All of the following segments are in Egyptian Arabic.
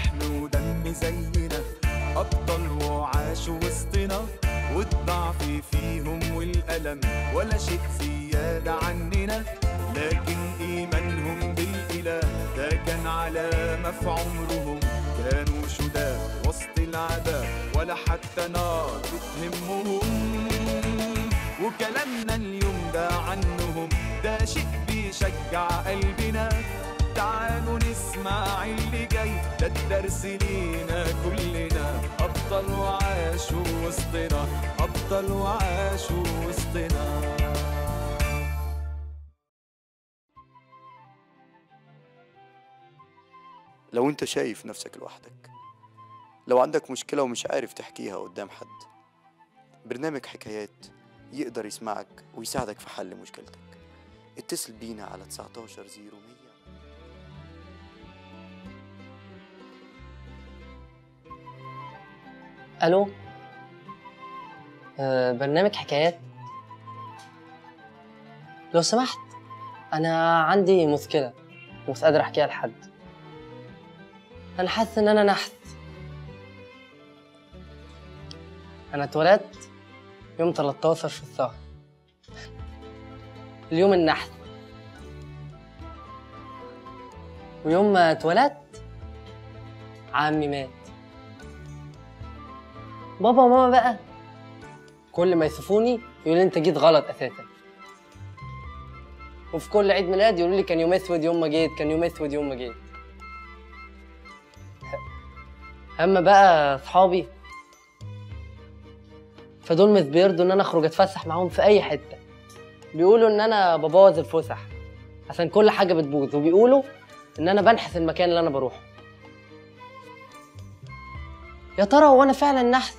لحم ودم زينا أبطال وعاشوا وسطنا والضعف فيهم والألم ولا شيء زيادة عننا لكن إيمانهم بالإله ده كان علامة في عمرهم كانوا شداد وسط العذاب ولا حتى نار بتهمهم وكلامنا اليوم ده عنهم ده شيء بيشجع قلبنا تعالوا نسمع اللي جاي ده الدرس لينا كلنا أبطال وعاشوا وسطنا أبطال وعاشوا وسطنا لو انت شايف نفسك لوحدك لو عندك مشكلة ومش عارف تحكيها قدام حد برنامج حكايات يقدر يسمعك ويساعدك في حل مشكلتك اتصل بينا على 19 0100 الو آه برنامج حكايات لو سمحت انا عندي مشكله ومش قادر احكيها لحد انا حاسس ان انا نحس انا اتولدت يوم 13 في الشهر اليوم النحس ويوم ما اتولدت عمي مات بابا وماما بقى كل ما يشوفوني يقولوا انت جيت غلط اساسا وفي كل عيد ميلاد يقولوا لي كان يوم اسود يوم ما جيت كان يوم اسود يوم ما جيت اما بقى اصحابي فدول مش بيرضوا ان انا اخرج اتفسح معاهم في اي حته بيقولوا ان انا ببوظ الفسح عشان كل حاجه بتبوظ وبيقولوا ان انا بنحس المكان اللي انا بروحه يا ترى هو انا فعلا نحس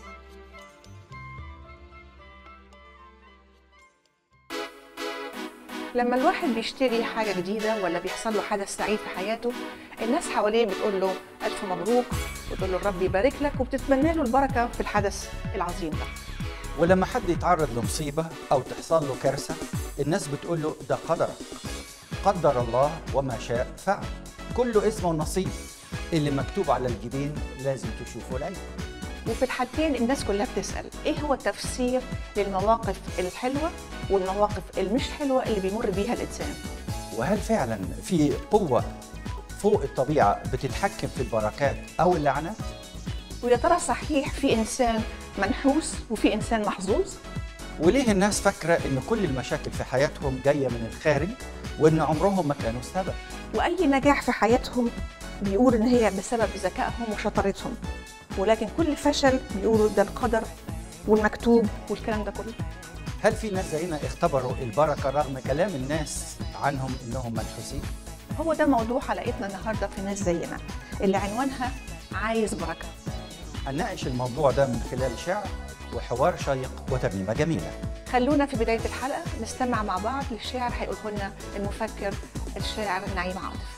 لما الواحد بيشتري حاجة جديدة ولا بيحصل له حدث سعيد في حياته الناس حواليه بتقول له ألف مبروك وتقول له الرب يبارك لك وبتتمنى له البركة في الحدث العظيم ده ولما حد يتعرض لمصيبة أو تحصل له كارثة الناس بتقول له ده قدرك قدر الله وما شاء فعل كله اسمه ونصيب اللي مكتوب على الجبين لازم تشوفه العين وفي الحالتين الناس كلها بتسأل إيه هو التفسير للمواقف الحلوة والمواقف المش حلوة اللي بيمر بيها الإنسان وهل فعلا في قوة فوق الطبيعة بتتحكم في البركات أو اللعنات؟ ويا ترى صحيح في إنسان منحوس وفي إنسان محظوظ وليه الناس فاكرة إن كل المشاكل في حياتهم جاية من الخارج وإن عمرهم ما كانوا سبب وأي نجاح في حياتهم بيقول إن هي بسبب ذكائهم وشطارتهم ولكن كل فشل بيقولوا ده القدر والمكتوب والكلام ده كله هل في ناس زينا اختبروا البركة رغم كلام الناس عنهم إنهم منحوسين؟ هو ده موضوع حلقتنا النهارده في ناس زينا اللي عنوانها عايز بركه هنناقش الموضوع ده من خلال شعر وحوار شيق وترنيمة جميلة خلونا في بدايه الحلقه نستمع مع بعض للشعر هيقوله لنا المفكر الشاعر نعيم عاطف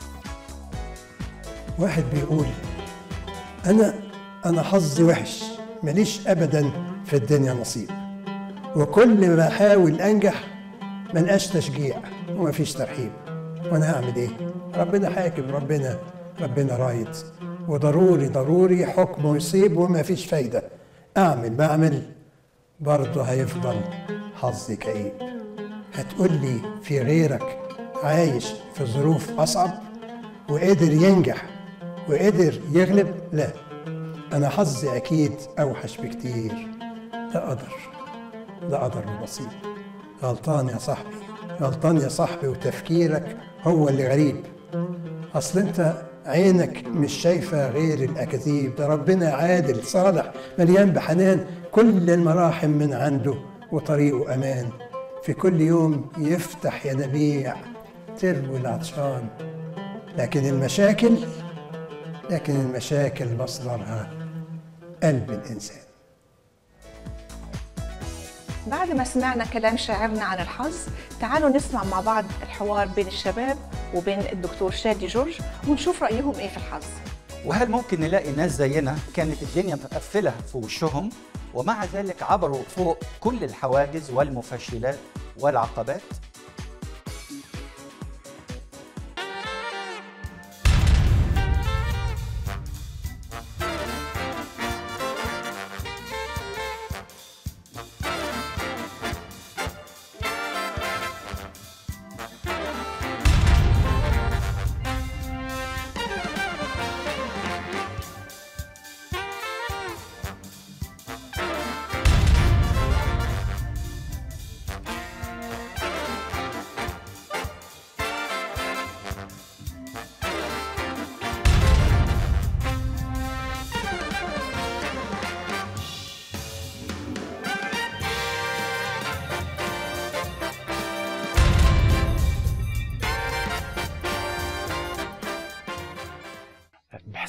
واحد بيقول أنا أنا حظي وحش ماليش أبدا في الدنيا نصيب وكل ما أحاول أنجح ملقاش تشجيع ومفيش ترحيب وأنا هعمل إيه؟ ربنا حاكم ربنا ربنا رايد وضروري ضروري حكمه يصيب ومفيش فايدة أعمل ما أعمل برضه هيفضل حظي كئيب هتقول لي في غيرك عايش في ظروف أصعب وقدر ينجح وقدر يغلب لا أنا حظي أكيد أوحش بكتير ده قدر ده قدر ونصيب غلطان يا صاحبي غلطان يا صاحبي وتفكيرك هو اللي غريب أصل أنت عينك مش شايفة غير الأكاذيب ده ربنا عادل صالح مليان بحنان كل المراحم من عنده وطريقه أمان في كل يوم يفتح ينابيع تروي العطشان لكن المشاكل لكن المشاكل مصدرها قلب الإنسان بعد ما سمعنا كلام شاعرنا عن الحظ تعالوا نسمع مع بعض الحوار بين الشباب وبين الدكتور شادي جورج ونشوف رايهم ايه في الحظ وهل ممكن نلاقي ناس زينا كانت الدنيا مقفلة في وشهم ومع ذلك عبروا فوق كل الحواجز والمفشلات والعقبات؟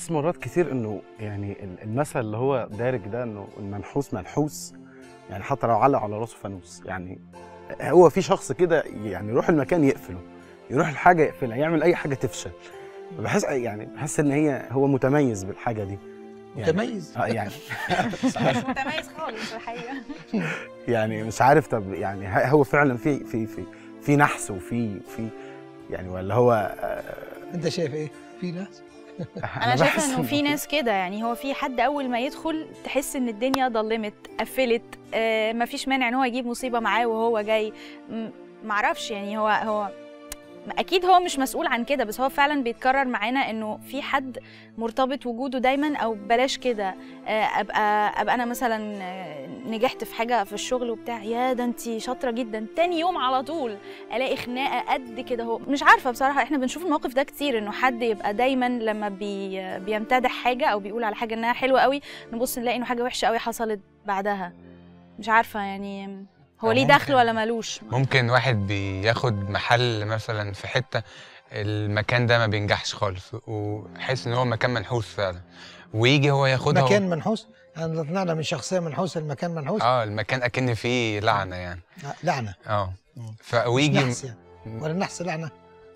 بحس مرات كتير انه يعني ال- المثل اللي هو دارج ده انه المنحوس منحوس يعني حتى لو علق على راسه فانوس يعني هو في شخص كده يعني يروح المكان يقفله يروح الحاجه يقفلها يعمل اي حاجه تفشل بحس يعني بحس ان هي هو متميز بالحاجه دي يعني متميز اه يعني متميز خالص الحقيقه يعني مش عارف طب يعني ه- هو فعلا في في في في نحس وفي في يعني ولا هو آه، انت شايف ايه في ناس انا شايفه بحس انه في ناس كده يعني هو في حد اول ما يدخل تحس ان الدنيا ضلمت قفلت آه مفيش مانع ان هو يجيب مصيبه معاه وهو جاي م- معرفش يعني هو هو اكيد هو مش مسؤول عن كده بس هو فعلا بيتكرر معانا انه في حد مرتبط وجوده دايما او بلاش كده آه، ابقى ابقى انا مثلا آه، نجحت في حاجه في الشغل وبتاع يا ده انت شاطره جدا تاني يوم على طول الاقي خناقه قد كده هو مش عارفه بصراحه احنا بنشوف الموقف ده كتير انه حد يبقى دايما لما بي بيمتدح حاجه او بيقول على حاجه انها حلوه قوي نبص نلاقي انه حاجه وحشه قوي حصلت بعدها مش عارفه يعني هو أو ليه ممكن- دخل ولا مالوش ممكن واحد بياخد محل مثلا في حته المكان ده ما بينجحش خالص وحس ان هو مكان منحوس فعلا ويجي هو ياخدها مكان منحوس يعني طلعنا من شخصيه منحوسه لمكان منحوس اه المكان اكن فيه لعنه يعني آه، لعنه اه مم. ف مش ويجي نحس يعني ولا النحس لعنه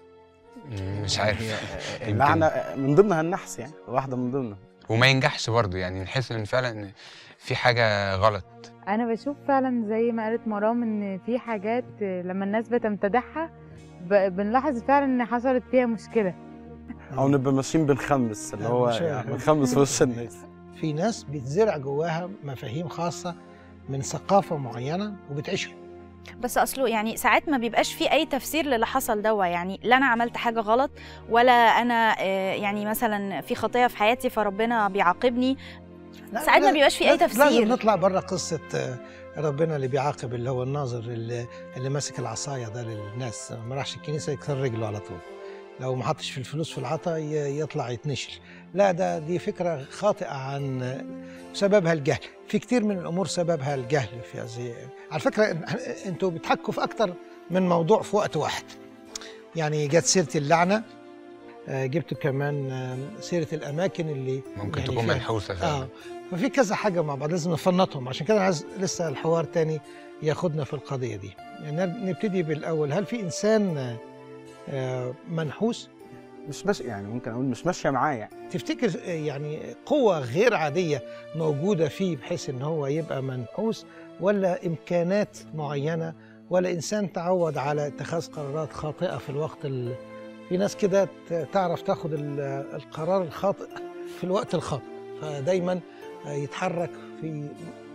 مش عارف هي يمكن. اللعنه من ضمنها النحس يعني واحده من ضمنها وما ينجحش برضه يعني نحس ان فعلا ان في حاجه غلط انا بشوف فعلا زي ما قالت مرام ان في حاجات لما الناس بتمتدحها ب- بنلاحظ فعلا ان حصلت فيها مشكله او نبقى ماشيين بنخمس اللي هو مش- يعني بنخمس في وش الناس في ناس بتزرع جواها مفاهيم خاصه من ثقافه معينه وبتعيشها بس اصله يعني ساعات ما بيبقاش في اي تفسير للي حصل دوا يعني لا انا عملت حاجه غلط ولا انا آه، يعني مثلا في خطيه في حياتي فربنا بيعاقبني لا، ساعات ما لا، بيبقاش في أي لازم- تفسير. لازم نطلع بره قصه آه، ربنا اللي بيعاقب اللي هو الناظر اللي, اللي ماسك العصايه ده للناس ما راحش الكنيسه يكسر رجله على طول لو ما حطش في الفلوس في العطا ي- يطلع يتنشل لا ده دي فكره خاطئه عن سببها الجهل في كتير من الامور سببها الجهل في هذه على فكره انتوا بتحكوا في اكتر من موضوع في وقت واحد يعني جت سيره اللعنه آه، جبتوا كمان آه، سيره الاماكن اللي ممكن يعني تكون فيها- منحوسه اه فعلا ففي كذا حاجه مع بعض لازم نفنطهم عشان كده أنا عايز لسه الحوار تاني ياخدنا في القضيه دي يعني نبتدي بالاول هل في انسان آه، منحوس مش ماشي يعني ممكن اقول مش ماشيه معاه يعني تفتكر آه، يعني قوه غير عاديه موجوده فيه بحيث ان هو يبقى منحوس ولا امكانات معينه ولا انسان تعود على اتخاذ قرارات خاطئه في الوقت ال... في ناس كده ت- تعرف تاخد ال- القرار الخاطئ في الوقت الخاطئ فدايما آه، يتحرك في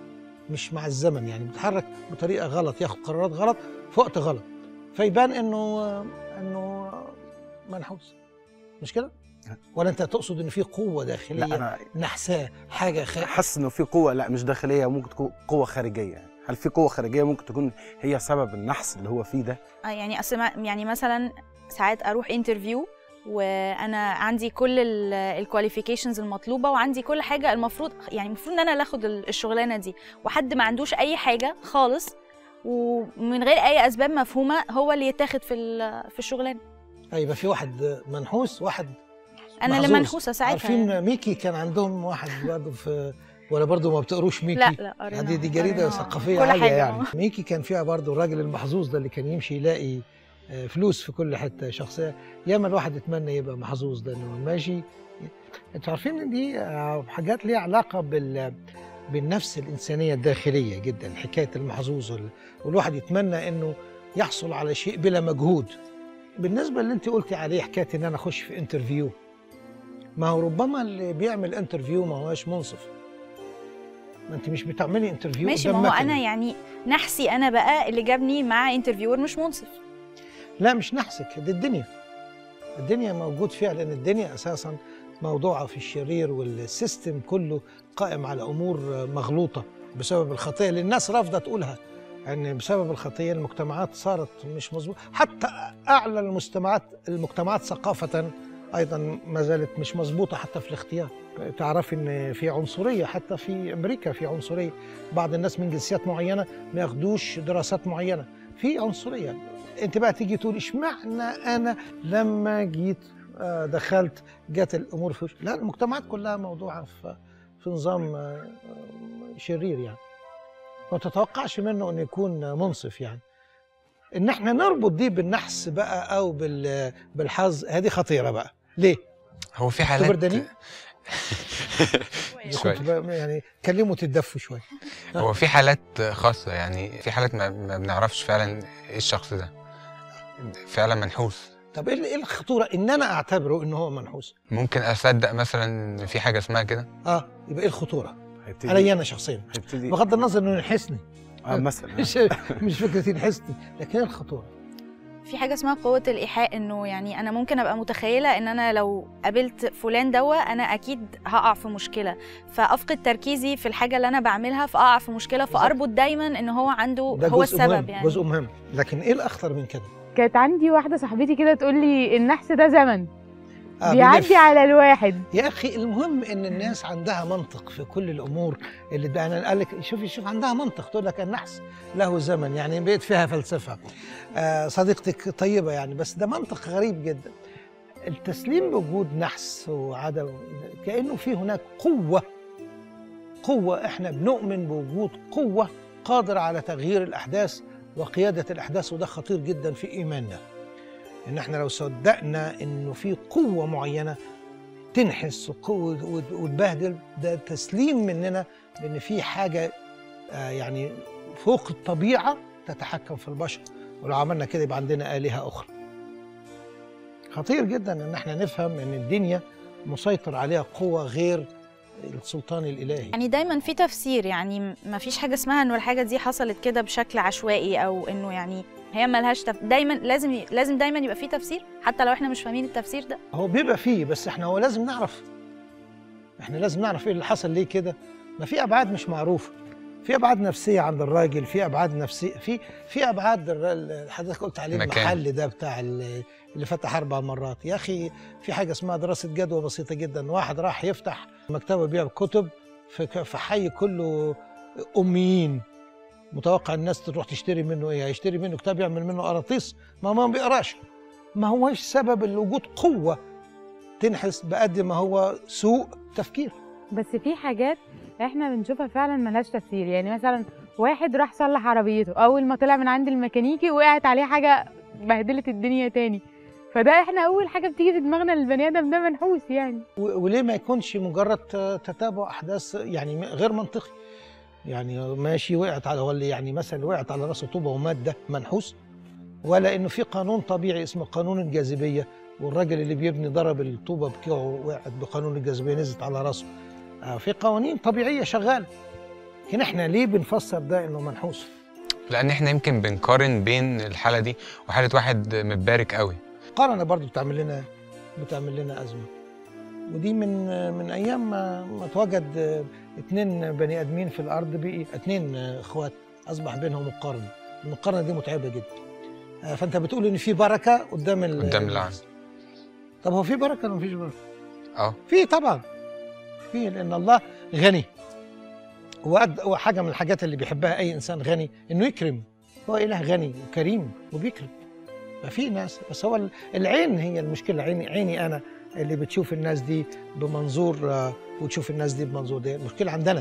مش مع الزمن يعني بيتحرك بطريقه غلط ياخد قرارات غلط في وقت غلط فيبان انه آه، انه منحوس مش كده؟ ولا انت تقصد ان في قوه داخليه لا انا نحساه حاجه خ... حاسس انه في قوه لا مش داخليه ممكن تكون قوه خارجيه يعني هل في قوه خارجيه ممكن تكون هي سبب النحس اللي هو فيه ده آه، يعني أصل ما- يعني مثلا ساعات اروح انترفيو وانا عندي كل الكواليفيكيشنز المطلوبه وعندي كل حاجه المفروض يعني المفروض ان انا اللي اخد ال- الشغلانه دي وحد ما عندوش اي حاجه خالص ومن غير اي اسباب مفهومه هو اللي يتاخد في ال- في الشغلانه يبقى في واحد منحوس واحد انا اللي محظوظ. منحوسه ساعتها عارفين يعني. ميكي كان عندهم واحد برضه في ولا برضه ما بتقروش ميكي لا لا قرينا دي, دي جريده قرينا ثقافيه كل عاليه حاجة. يعني ميكي كان فيها برضه الراجل المحظوظ ده اللي كان يمشي يلاقي آه، فلوس في كل حته شخصيه ياما الواحد يتمنى يبقى محظوظ ده انه ماشي انتوا عارفين ان دي آه، حاجات ليها علاقه بال بالنفس الانسانيه الداخليه جدا حكايه المحظوظ وال- والواحد يتمنى انه يحصل على شيء بلا مجهود بالنسبه اللي انت قلتي عليه حكايه ان انا اخش في انترفيو ما هو ربما اللي بيعمل انترفيو ما هوش منصف ما انت مش بتعملي انترفيو ماشي قدام ما هو مكنة. انا يعني نحسي انا بقى اللي جابني مع انترفيور مش منصف لا مش نحسك دي الدنيا الدنيا موجود فيها لان الدنيا اساسا موضوعه في الشرير والسيستم كله قائم على امور مغلوطه بسبب الخطيه اللي الناس رافضه تقولها ان بسبب الخطيه المجتمعات صارت مش مظبوطه حتى اعلى المجتمعات المجتمعات ثقافه ايضا ما زالت مش مظبوطه حتى في الاختيار تعرفي ان في عنصريه حتى في امريكا في عنصريه بعض الناس من جنسيات معينه ما ياخدوش دراسات معينه في عنصريه انت بقى تيجي تقول اشمعنى انا لما جيت آه، دخلت جت الامور في وش- لا المجتمعات كلها موضوعه في في نظام آه، آه، شرير يعني ما تتوقعش منه انه يكون منصف يعني ان احنا نربط دي بالنحس بقى او بال- بالحظ هذه خطيره بقى ليه؟ هو في انتوا حالات بردانين؟ شوية. كنت بقى- يعني كلموا تدفوا شويه هو في حالات خاصة يعني في حالات ما, ما بنعرفش فعلا ايه الشخص ده فعلا منحوس طب ايه ايه الخطوره ان انا اعتبره ان هو منحوس؟ ممكن اصدق مثلا ان في حاجة اسمها كده اه يبقى ايه الخطوره؟ هيبتدي علي انا شخصيا هيبتدي بغض النظر انه ينحسني اه مثلا مش مش فكره ينحسني لكن ايه الخطوره؟ في حاجه اسمها قوه الايحاء انه يعني انا ممكن ابقى متخيله ان انا لو قابلت فلان دوا انا اكيد هقع في مشكله فافقد تركيزي في الحاجه اللي انا بعملها فاقع في مشكله فاربط دايما ان هو عنده ده هو جزء السبب مهم يعني جزء مهم لكن ايه الاخطر من كده؟ كانت عندي واحده صاحبتي كده تقول لي النحس ده زمن آه، بيعدي بيلف. على الواحد يا اخي المهم ان الناس عندها منطق في كل الامور اللي ده انا قال لك شوفي شوف عندها منطق تقول لك النحس له زمن يعني بقت فيها فلسفه آه صديقتك طيبه يعني بس ده منطق غريب جدا التسليم بوجود نحس وعدم كانه في هناك قوه قوه احنا بنؤمن بوجود قوه قادره على تغيير الاحداث وقياده الاحداث وده خطير جدا في ايماننا ان احنا لو صدقنا انه في قوه معينه تنحس وقوة وت- وتبهدل ده تسليم مننا بان في حاجه آه، يعني فوق الطبيعه تتحكم في البشر ولو عملنا كده يبقى عندنا الهه اخرى خطير جدا ان احنا نفهم ان الدنيا مسيطر عليها قوه غير السلطان الالهي يعني دايما في تفسير يعني ما فيش حاجه اسمها انه الحاجه دي حصلت كده بشكل عشوائي او انه يعني هي ملهاش تف... دايما لازم ي... لازم دايما يبقى في تفسير حتى لو احنا مش فاهمين التفسير ده هو بيبقى فيه بس احنا هو لازم نعرف احنا لازم نعرف ايه اللي حصل ليه كده ما في ابعاد مش معروفه في ابعاد نفسيه عند الراجل في ابعاد نفسيه في في ابعاد الر- ال- حضرتك قلت عليه مكان. المحل ده بتاع ال- اللي فتح اربع مرات يا اخي في حاجه اسمها دراسه جدوى بسيطه جدا واحد راح يفتح مكتبه يبيع كتب في ك- في حي كله اميين متوقع الناس تروح تشتري منه ايه هيشتري منه كتاب يعمل منه قراطيس ما ما بيقراش ما هوش سبب الوجود قوه تنحس بقد ما هو سوء تفكير بس في حاجات احنا بنشوفها فعلا ملهاش تفسير يعني مثلا واحد راح صلح عربيته اول ما طلع من عند الميكانيكي وقعت عليه حاجه بهدلت الدنيا تاني فده احنا اول حاجه بتيجي في دماغنا البني ادم ده منحوس يعني و- وليه ما يكونش مجرد ت- تتابع احداث يعني م- غير منطقي يعني ماشي وقعت على ولا يعني مثلا وقعت على راسه طوبه ومات ده منحوس ولا انه في قانون طبيعي اسمه قانون الجاذبيه والراجل اللي بيبني ضرب الطوبه بكيعه وقعت بقانون الجاذبيه نزلت على راسه آه، في قوانين طبيعيه شغاله لكن احنا ليه بنفسر ده انه منحوس لان احنا يمكن بنقارن بين الحالة دي وحالة واحد متبارك قوي قرنة برضو بتعمل لنا بتعمل لنا أزمة ودي من من أيام ما ما اتوجد اتنين بني آدمين في الأرض بقي اتنين إخوات أصبح بينهم مقارنة المقارنة دي متعبة جدا آه، فأنت بتقول إن في بركة قدام ال- قدام العالم طب هو في بركة ولا مفيش بركة؟ اه في طبعا في لأن الله غني وأد- وحاجة من الحاجات اللي بيحبها أي إنسان غني إنه يكرم هو إله غني وكريم وبيكرم ففي ناس بس هو ال- العين هي المشكلة عيني عيني أنا اللي بتشوف الناس دي بمنظور آه، وتشوف الناس دي بمنظور ده المشكلة عندنا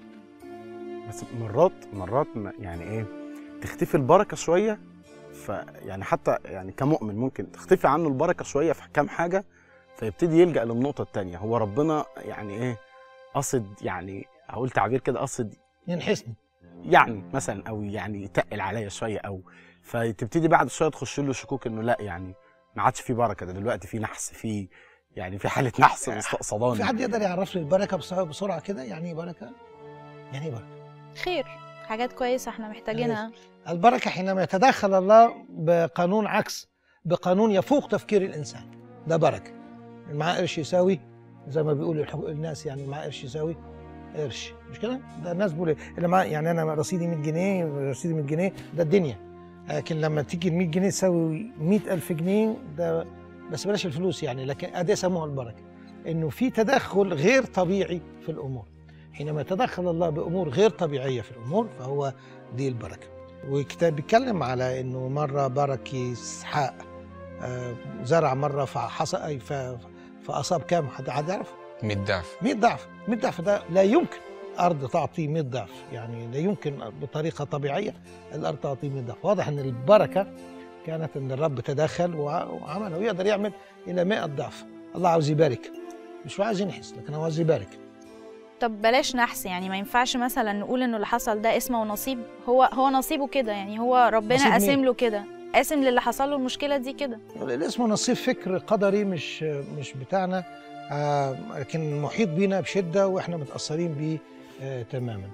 بس مرات مرات ما- يعني ايه تختفي البركه شويه فيعني حتى يعني كمؤمن ممكن تختفي عنه البركه شويه في كام حاجه فيبتدي يلجا للنقطه الثانيه هو ربنا يعني ايه قصد يعني هقول تعبير كده قصد ينحسني يعني مثلا او يعني يتقل عليا شويه او فتبتدي بعد شويه تخش له شكوك انه لا يعني ما عادش في بركه ده دلوقتي في نحس في يعني في حاله نحس مستقصداني في حد يقدر يعرف لي البركة بس- بسرعة كده يعني ايه بركة؟ يعني ايه بركة؟ خير حاجات كويسه احنا محتاجينها البركة حينما يتدخل الله بقانون عكس بقانون يفوق تفكير الإنسان ده بركة اللي معاه قرش يساوي زي ما بيقولوا الحق- الناس يعني اللي معاه قرش يساوي قرش مش كده؟ ده الناس بيقولوا اللي معاه يعني أنا رصيدي 100 جنيه رصيدي 100 جنيه ده الدنيا لكن لما تيجي ال 100 جنيه تساوي 100000 جنيه ده بس بلاش الفلوس يعني لكن ادي يسموها البركة إنه في تدخل غير طبيعي في الأمور حينما يتدخل الله بأمور غير طبيعية في الأمور فهو دي البركة والكتاب بيتكلم على انه مره بارك اسحاق آه، زرع مره فحص أي ف- فاصاب كام حد حد يعرف 100 ضعف 100 ضعف 100 ضعف ده لا يمكن ارض تعطي 100 ضعف يعني لا يمكن بطريقه طبيعيه الارض تعطي 100 ضعف واضح ان البركه كانت ان الرب تدخل وع- وعمل ويقدر يعمل الى 100 ضعف الله عاوز يبارك مش عاوز ينحس لكن هو عاوز يبارك طب بلاش نحس يعني ما ينفعش مثلا نقول انه اللي حصل ده اسمه ونصيب هو هو نصيبه كده يعني هو ربنا نصيب قاسم مين؟ له كده قاسم للي حصل له المشكله دي كده الاسم نصيب فكر قدري مش مش بتاعنا آه، لكن محيط بينا بشده واحنا متاثرين بيه آه، تماما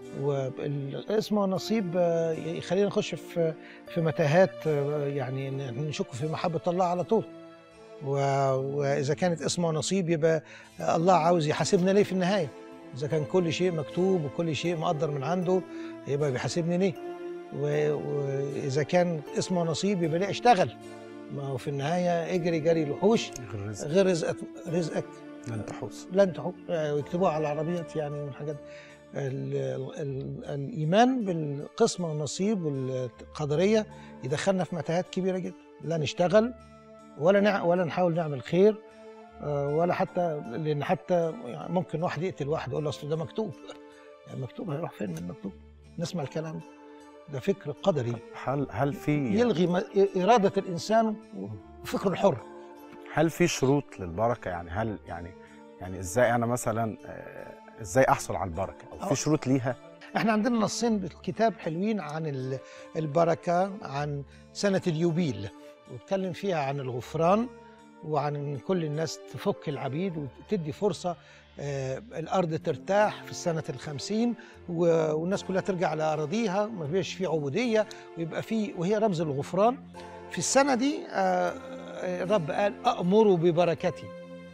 والاسم نصيب آه، يخلينا نخش في في متاهات آه، يعني ن- نشك في محبه الله على طول و- واذا كانت اسمه نصيب يبقى الله عاوز يحاسبنا ليه في النهايه اذا كان كل شيء مكتوب وكل شيء مقدر من عنده يبقى بيحاسبني ليه و- واذا كان اسمه نصيب يبقى ليه اشتغل ما هو في النهايه اجري جري الوحوش غير رزق غير رزقك رزقك لن تحوس لن تحوش آه، ويكتبوها على العربيات يعني والحاجات ال ال ال الايمان بالقسمه والنصيب والقدريه يدخلنا في متاهات كبيره جدا لا نشتغل ولا نع ولا نحاول نعمل خير آه، ولا حتى لان حتى يعني ممكن واحد يقتل واحد يقول له اصل ده مكتوب يعني مكتوب هيروح فين من المكتوب نسمع الكلام ده ده فكر قدري هل هل في يلغي م- اراده الانسان وفكره الحر هل في شروط للبركه يعني هل يعني يعني ازاي انا مثلا آه، ازاي احصل على البركه او آه. في شروط ليها احنا عندنا نصين بالكتاب حلوين عن ال- البركه عن سنه اليوبيل واتكلم فيها عن الغفران وعن ان كل الناس تفك العبيد وتدي فرصه آه، الارض ترتاح في السنه الخمسين و- والناس كلها ترجع لاراضيها ما يبقاش في عبوديه ويبقى في وهي رمز الغفران في السنه دي آه، آه، الرب قال امروا ببركتي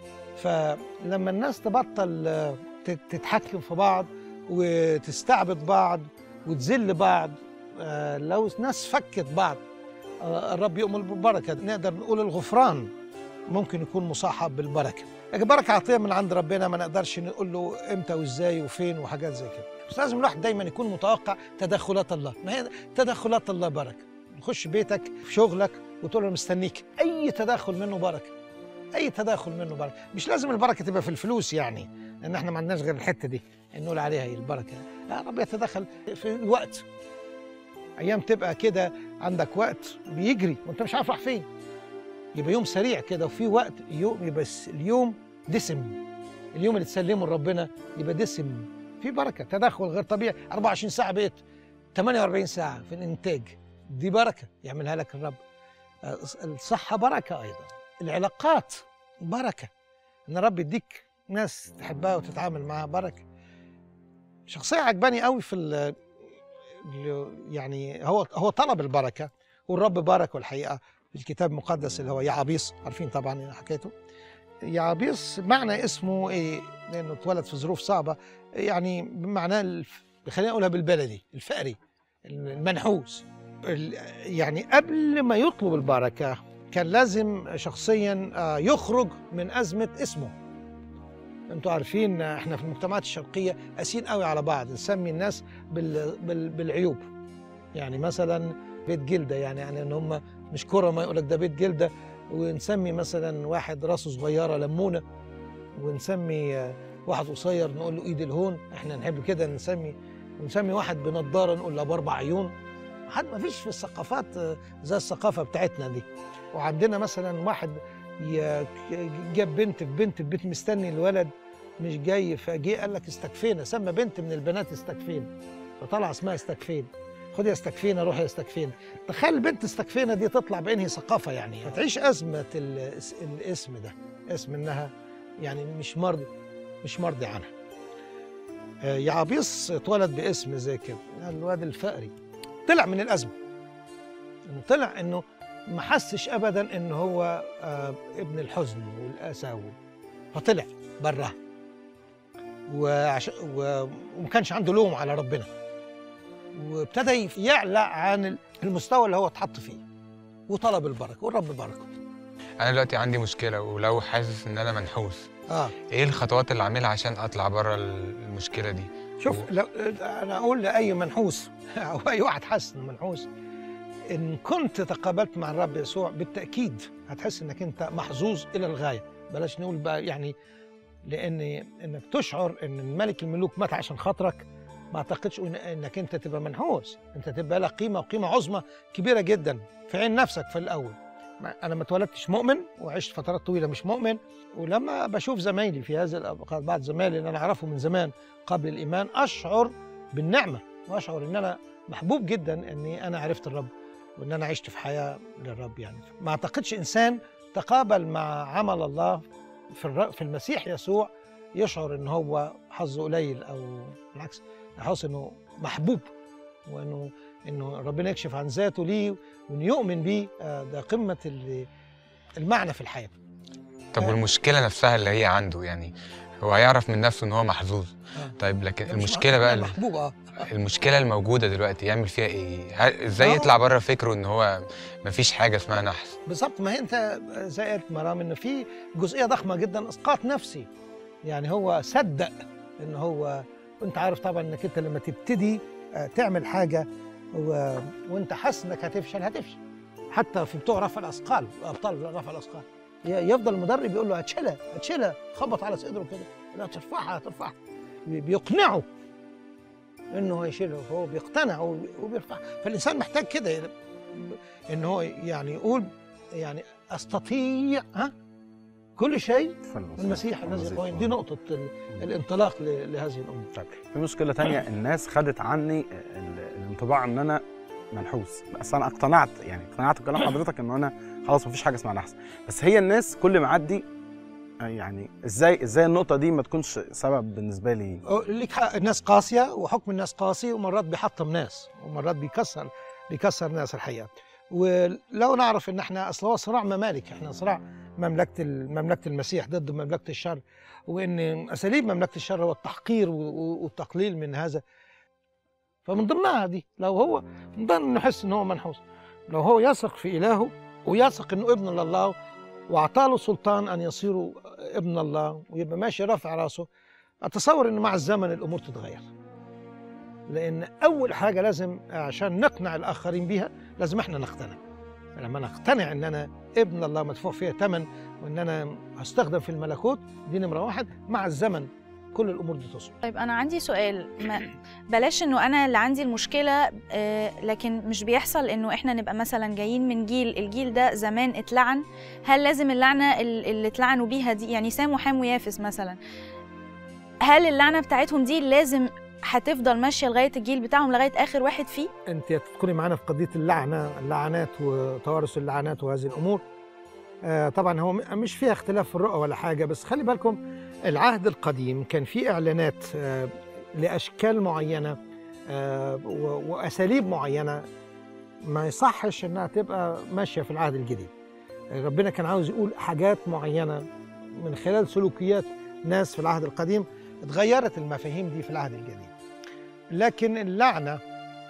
فلما الناس تبطل آه، تت- تتحكم في بعض وتستعبد بعض وتذل بعض آه، لو ناس فكت بعض آه، الرب يؤمر بالبركه نقدر نقول الغفران ممكن يكون مصاحب بالبركه لكن بركه عطيه من عند ربنا ما نقدرش نقول له امتى وازاي وفين وحاجات زي كده بس لازم الواحد دايما يكون متوقع تدخلات الله ما هي تدخلات الله بركه تخش بيتك في شغلك وتقول له مستنيك اي تدخل منه بركه اي تدخل منه بركه مش لازم البركه تبقى في الفلوس يعني لان احنا ما عندناش غير الحته دي نقول عليها هي البركه لا رب يتدخل في الوقت ايام تبقى كده عندك وقت بيجري وانت مش عارف راح فين يبقى يوم سريع كده وفي وقت يوم يبقى الس- اليوم دسم اليوم اللي تسلمه لربنا يبقى دسم في بركه تدخل غير طبيعي 24 ساعه بقيت 48 ساعه في الانتاج دي بركه يعملها لك الرب آه، الصحه بركه ايضا العلاقات بركه ان الرب يديك ناس تحبها وتتعامل معاها بركه شخصيه عجباني قوي في ال- ال- يعني هو هو طلب البركه والرب باركه الحقيقه في الكتاب المقدس اللي هو يعابيس عارفين طبعا حكايته يعابيس معنى اسمه ايه لانه اتولد في ظروف صعبه يعني بمعنى الف... خلينا نقولها بالبلدي الفقري المنحوس ال- يعني قبل ما يطلب البركه كان لازم شخصيا آه، يخرج من ازمه اسمه انتوا عارفين آه، احنا في المجتمعات الشرقيه قاسيين قوي على بعض نسمي الناس بال... بال... بالعيوب يعني مثلا بيت جلده يعني يعني ان هم مش كره ما يقول لك ده بيت جلده ونسمي مثلا واحد راسه صغيره لمونه ونسمي آه، واحد قصير نقول له ايد الهون احنا نحب كده نسمي ونسمي واحد بنضاره نقول له باربع عيون حد ما فيش في الثقافات آه، زي الثقافه بتاعتنا دي وعندنا مثلا واحد ي- جاب بنت في بنت في بيت مستني الولد مش جاي فجه قال لك استكفينا سمى بنت من البنات استكفينا فطلع اسمها استكفينا خد يا استكفينا روح يا استكفينا تخيل البنت استكفينا دي تطلع بانهي ثقافه يعني فتعيش ازمه ال- الاسم ده اسم انها يعني مش مرضي مش مرضي عنها آه، يعابيس اتولد باسم زي كده الواد الفقري طلع من الازمه انه طلع انه ما حسش ابدا ان هو آه، ابن الحزن والاسى و- فطلع براها وعش... و... وما كانش عنده لوم على ربنا وابتدى يف- يعلى عن المستوى اللي هو اتحط فيه وطلب البركه والرب باركه انا دلوقتي عندي مشكله ولو حاسس ان انا منحوس اه ايه الخطوات اللي اعملها عشان اطلع بره المشكله دي شوف لو انا اقول لاي منحوس او اي واحد حاسس انه منحوس ان كنت تقابلت مع الرب يسوع بالتاكيد هتحس انك انت محظوظ الى الغايه بلاش نقول بقى يعني لان انك تشعر ان الملك الملوك مات عشان خاطرك ما اعتقدش إن- انك انت تبقى منحوس انت تبقى لك قيمه وقيمه عظمى كبيره جدا في عين نفسك في الاول ما- انا ما اتولدتش مؤمن وعشت فترات طويله مش مؤمن ولما بشوف زمايلي في هذه الاوقات بعض زمايلي اللي انا اعرفهم من زمان قبل الايمان اشعر بالنعمه واشعر ان انا محبوب جدا اني انا عرفت الرب وان انا عشت في حياه للرب يعني ما اعتقدش انسان تقابل مع عمل الله في الر- في المسيح يسوع يشعر ان هو حظه قليل او بالعكس يحس انه محبوب وانه انه ربنا يكشف عن ذاته ليه وانه يؤمن بيه آه، ده قمه ال- المعنى في الحياه طب والمشكله نفسها اللي هي عنده يعني هو هيعرف من نفسه ان هو محظوظ طيب لكن ده مش المشكله محبوب، بقى ده اللي محبوب اه المشكله الموجوده دلوقتي يعمل فيها ايه ه- ازاي آه. يطلع بره فكره ان هو مفيش حاجه اسمها نحس بالظبط ما هي انت زي قلت مرام ان في جزئيه ضخمه جدا اسقاط نفسي يعني هو صدق ان هو وانت عارف طبعا انك انت لما تبتدي آه، تعمل حاجه و... وانت حاسس انك هتفشل هتفشل حتى في بتوع رفع الاثقال ابطال رفع الاثقال ي- يفضل المدرب يقول له هتشيلها هتشيلها خبط على صدره كده لا ترفعها هترفعها بي- بيقنعه انه هيشيلها فهو بيقتنع وبي- وبيرفعها فالانسان محتاج كده يعني ان هو يعني يقول يعني استطيع ها كل شيء في المسيح الذي يقوم دي نقطه ال- الانطلاق ل- لهذه الامور طيب في مشكله تانية الناس خدت عني ال- الانطباع ان انا منحوس بس انا اقتنعت يعني اقتنعت بكلام حضرتك ان انا خلاص مفيش حاجه اسمها نحس بس هي الناس كل ما اعدي آه، يعني ازاي ازاي النقطه دي ما تكونش سبب بالنسبه لي أو ليك حق الناس قاسيه وحكم الناس قاسي ومرات بيحطم ناس ومرات بيكسر بيكسر ناس الحقيقه ولو نعرف ان احنا اصل هو صراع ممالك احنا صراع مملكه ال- مملكه المسيح ضد مملكه الشر وان اساليب مملكه الشر هو التحقير و- و- والتقليل من هذا فمن ضمنها دي لو هو من ضمن نحس ان هو منحوس لو هو يثق في الهه ويثق انه ابن لله واعطاه سلطان ان يصير ابن الله ويبقى ماشي رافع راسه اتصور ان مع الزمن الامور تتغير لان اول حاجه لازم عشان نقنع الاخرين بيها لازم احنا نقتنع لما نقتنع ان انا ابن الله مدفوع فيها ثمن وان انا هستخدم في الملكوت دي نمره واحد مع الزمن كل الامور دي تصلح طيب انا عندي سؤال ما بلاش انه انا اللي عندي المشكله آه، لكن مش بيحصل انه احنا نبقى مثلا جايين من جيل الجيل ده زمان اتلعن هل لازم اللعنه ال- اللي اتلعنوا بيها دي يعني سام وحام ويافس مثلا هل اللعنه بتاعتهم دي لازم هتفضل ماشيه لغايه الجيل بتاعهم لغايه اخر واحد فيه انت تدخلي معانا في قضيه اللعنه اللعنات وتوارث اللعنات وهذه الامور آه طبعا هو م- مش فيها اختلاف في الرؤى ولا حاجه بس خلي بالكم العهد القديم كان فيه اعلانات آه لاشكال معينه آه و- واساليب معينه ما يصحش انها تبقى ماشيه في العهد الجديد آه، ربنا كان عاوز يقول حاجات معينه من خلال سلوكيات ناس في العهد القديم اتغيرت المفاهيم دي في العهد الجديد لكن اللعنه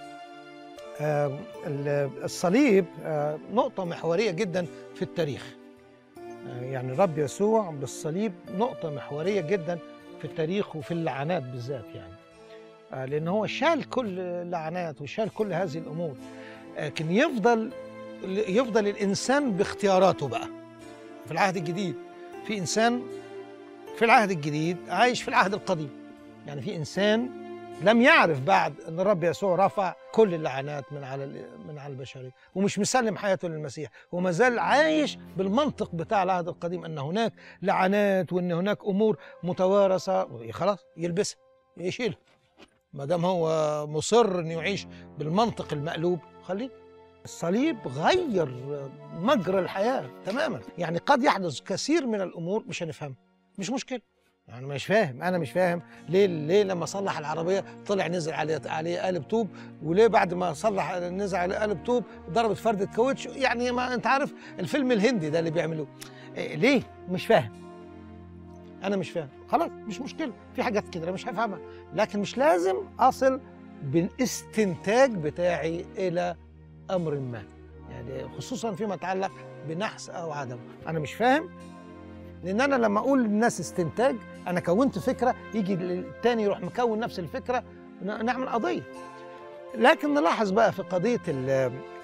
آه، ال- الصليب آه، نقطة محورية جدا في التاريخ آه، يعني الرب يسوع بالصليب نقطة محورية جدا في التاريخ وفي اللعنات بالذات يعني آه، لأن هو شال كل اللعنات وشال كل هذه الأمور لكن يفضل يفضل الإنسان باختياراته بقى في العهد الجديد في إنسان في العهد الجديد عايش في العهد القديم يعني في إنسان لم يعرف بعد ان الرب يسوع رفع كل اللعنات من على من على البشريه ومش مسلم حياته للمسيح وما زال عايش بالمنطق بتاع العهد القديم ان هناك لعنات وان هناك امور متوارثه خلاص يلبسها يشيلها ما دام هو مصر انه يعيش بالمنطق المقلوب خليه الصليب غير مجرى الحياه تماما يعني قد يحدث كثير من الامور مش هنفهمها مش مشكله يعني مش فاهم انا مش فاهم ليه ليه لما صلح العربيه طلع نزل عليه عليه قالب طوب وليه بعد ما صلح نزل عليه قالب طوب ضربت فرده كاوتش يعني ما انت عارف الفيلم الهندي ده اللي بيعملوه إيه ليه مش فاهم انا مش فاهم خلاص مش مشكله في حاجات كده انا مش هفهمها لكن مش لازم اصل بالاستنتاج بتاعي الى امر ما يعني خصوصا فيما يتعلق بنحس او عدم انا مش فاهم لان انا لما اقول للناس استنتاج انا كونت فكره يجي التاني يروح مكون نفس الفكره ن- نعمل قضيه لكن نلاحظ بقى في قضيه ال-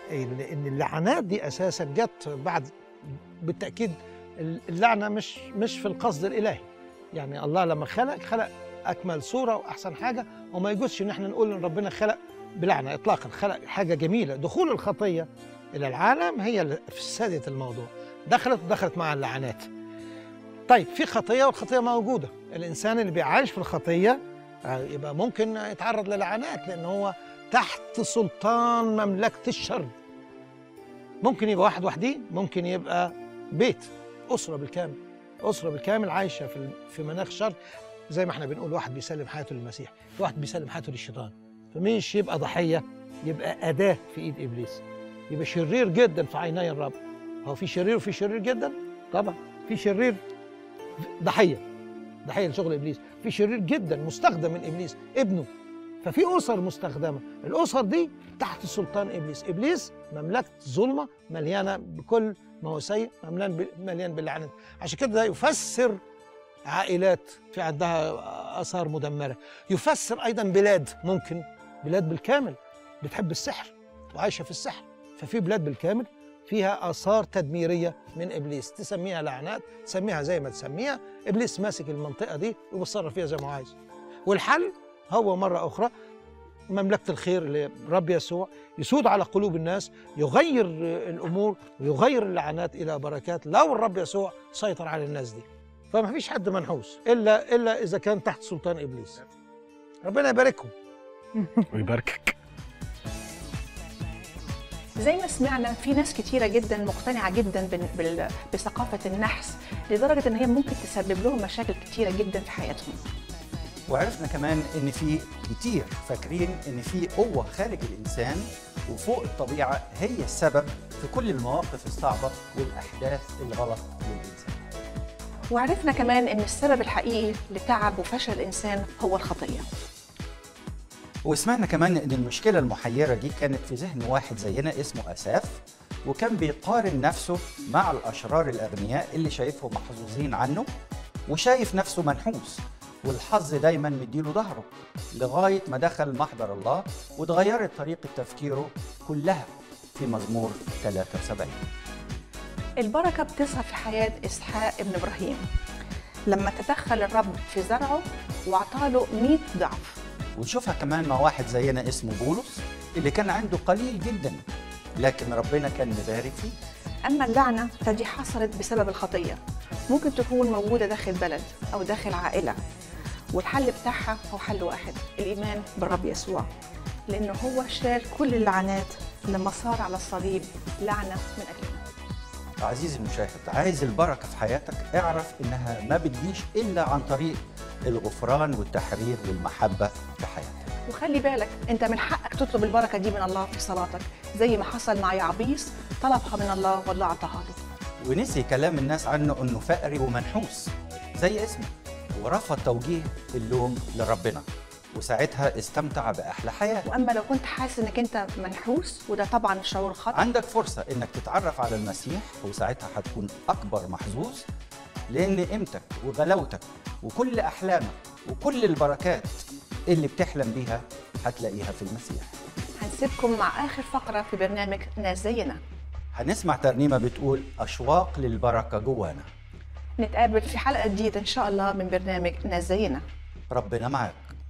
ال- ان اللعنات دي اساسا جت بعد بالتاكيد اللعنه مش مش في القصد الالهي يعني الله لما خلق خلق اكمل صوره واحسن حاجه وما يجوزش ان احنا نقول ان ربنا خلق بلعنه اطلاقا خلق حاجه جميله دخول الخطيه الى العالم هي اللي فسدت الموضوع دخلت ودخلت مع اللعنات طيب في خطيه والخطيه موجوده الانسان اللي بيعيش في الخطيه آه، يبقى ممكن يتعرض للعنات لان هو تحت سلطان مملكه الشر ممكن يبقى واحد وحديه ممكن يبقى بيت اسره بالكامل اسره بالكامل عايشه في في مناخ شر زي ما احنا بنقول واحد بيسلم حياته للمسيح واحد بيسلم حياته للشيطان فمش يبقى ضحيه يبقى اداه في ايد ابليس يبقى شرير جدا في عيني الرب هو في شرير وفي شرير جدا طبعا في شرير ضحيه ضحيه لشغل ابليس في شرير جدا مستخدم من ابليس ابنه ففي اسر مستخدمه الاسر دي تحت سلطان ابليس ابليس مملكه ظلمه مليانه بكل ما هو سيء مليان ب- مليان باللعنات عشان كده ده يفسر عائلات في عندها اثار مدمره يفسر ايضا بلاد ممكن بلاد بالكامل بتحب السحر وعايشه في السحر ففي بلاد بالكامل فيها اثار تدميريه من ابليس تسميها لعنات تسميها زي ما تسميها ابليس ماسك المنطقه دي وبيتصرف فيها زي ما هو عايز والحل هو مره اخرى مملكه الخير اللي رب يسوع يسود على قلوب الناس يغير الامور ويغير اللعنات الى بركات لو الرب يسوع سيطر على الناس دي فما فيش حد منحوس الا الا اذا كان تحت سلطان ابليس ربنا يباركهم ويباركك زي ما سمعنا في ناس كتيرة جدا مقتنعة جدا بال- بال- بثقافة النحس لدرجة ان هي ممكن تسبب لهم مشاكل كتيرة جدا في حياتهم وعرفنا كمان ان في كتير فاكرين ان في قوه خارج الانسان وفوق الطبيعه هي السبب في كل المواقف الصعبه والاحداث الغلط للانسان وعرفنا كمان ان السبب الحقيقي لتعب وفشل الانسان هو الخطية وسمعنا كمان ان المشكله المحيره دي كانت في ذهن واحد زينا اسمه اساف وكان بيقارن نفسه مع الاشرار الاغنياء اللي شايفهم محظوظين عنه وشايف نفسه منحوس والحظ دايما مديله ظهره لغايه ما دخل محضر الله واتغيرت طريقه تفكيره كلها في مزمور 73 البركة بتظهر في حياة إسحاق ابن إبراهيم لما تدخل الرب في زرعه وأعطاله 100 ضعف ونشوفها كمان مع واحد زينا اسمه بولس اللي كان عنده قليل جدا لكن ربنا كان مبارك فيه أما اللعنة فدي حصلت بسبب الخطية ممكن تكون موجودة داخل بلد أو داخل عائلة والحل بتاعها هو حل واحد الإيمان بالرب يسوع لأنه هو شال كل اللعنات لما صار على الصليب لعنة من أجلنا عزيزي المشاهد عايز البركة في حياتك اعرف انها ما بتجيش الا عن طريق الغفران والتحرير والمحبة في حياتك وخلي بالك انت من حقك تطلب البركه دي من الله في صلاتك زي ما حصل مع يعبيس طلبها من الله والله اعطاها له ونسي كلام الناس عنه انه فقري ومنحوس زي اسمه ورفض توجيه اللوم لربنا وساعتها استمتع بأحلى حياة واما لو كنت حاسس انك انت منحوس وده طبعا شعور خطا عندك فرصة انك تتعرف على المسيح وساعتها هتكون اكبر محظوظ لان قيمتك وغلاوتك وكل احلامك وكل البركات اللي بتحلم بيها هتلاقيها في المسيح هنسيبكم مع اخر فقره في برنامج ناس زينا هنسمع ترنيمة بتقول أشواق للبركة جوانا نتقابل في حلقه جديده ان شاء الله من برنامج ناس زينا ربنا معاك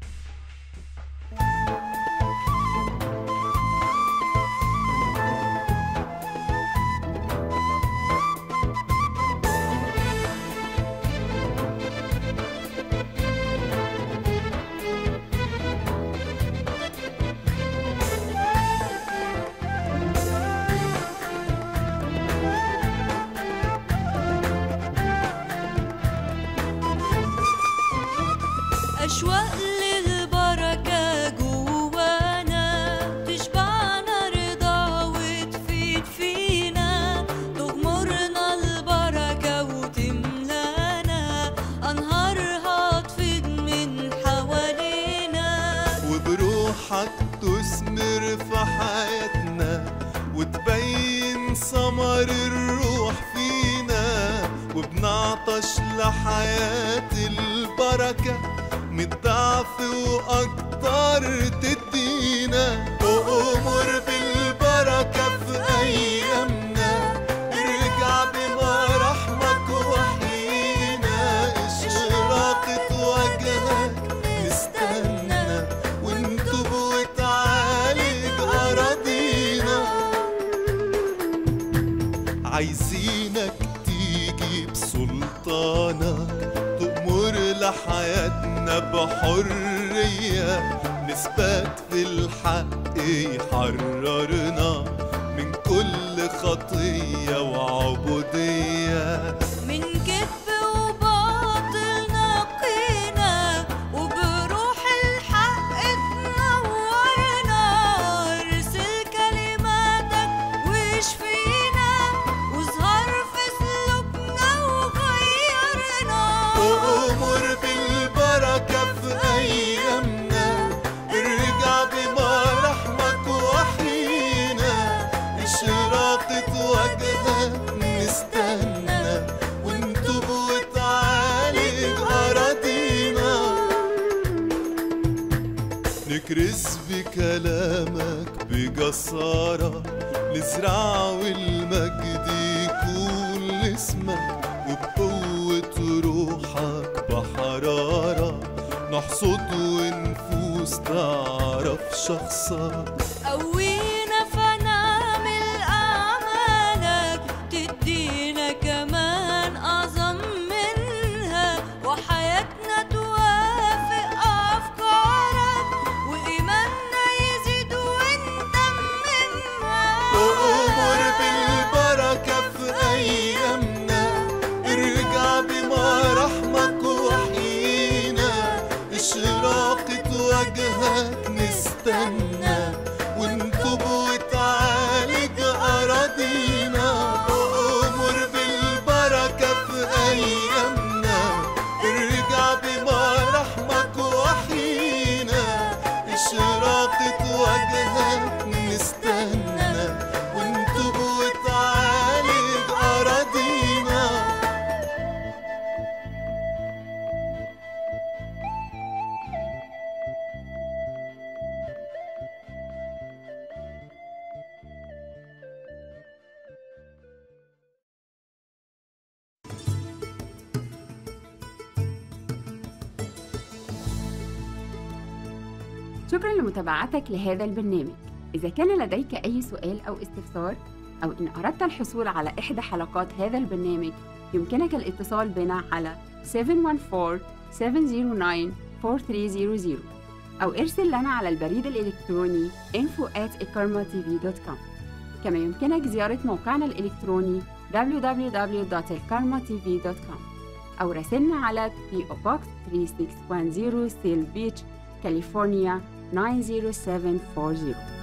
أشواق للبركة جوانا تشبعنا رضا وتفيد فينا تغمرنا البركة وتملانا أنهارها تفيض من حوالينا وبروحك تثمر في حياتنا وتبين ثمر الروح فينا وبنعطش لحياة البركة من الضعف وأكتر تدينا وأمر بالبركة في عايزينك تيجي بسلطانك تأمر لحياتنا بحرية نثبت في الحق يحررنا من كل خطية وعبودية من كذب وباطل نقينا وبروح الحق تنورنا ارسل كلماتك واشفينا واظهر في سلوكنا وغيرنا وأمر بالبركة في أيامنا ارجع بمراحمك وحينا إشراقة وجهك نستنى ونتوب وتعالج أراضينا نكرس بكلامك بجسارة نزرع والمجد يكون لاسمك وبقوة روحك بحرارة نحصد ونفوس تعرف شخصك قوينا فنعمل أعمالك تدينا كمان أعظم منها وحياتنا توافق أفكارك وإيماننا يزيد ونتممها وأمر بالبركة في أيامنا ارجع بمراحمك وحينا إشراقة وجهك نستنى ونتوب وتعالج أراضينا وأمر بالبركة في أيامنا ارجع بمراحمك وحينا إشراقة وجهك نستنى ونتوب وتعالج أراضينا شكرا لمتابعتك لهذا البرنامج إذا كان لديك أي سؤال أو استفسار أو إن أردت الحصول على إحدى حلقات هذا البرنامج يمكنك الاتصال بنا على 714-709-4300 أو ارسل لنا على البريد الإلكتروني info at كما يمكنك زيارة موقعنا الإلكتروني www.elkarmatv.com أو راسلنا على PO Box 3610 Seal Beach, كاليفورنيا 90740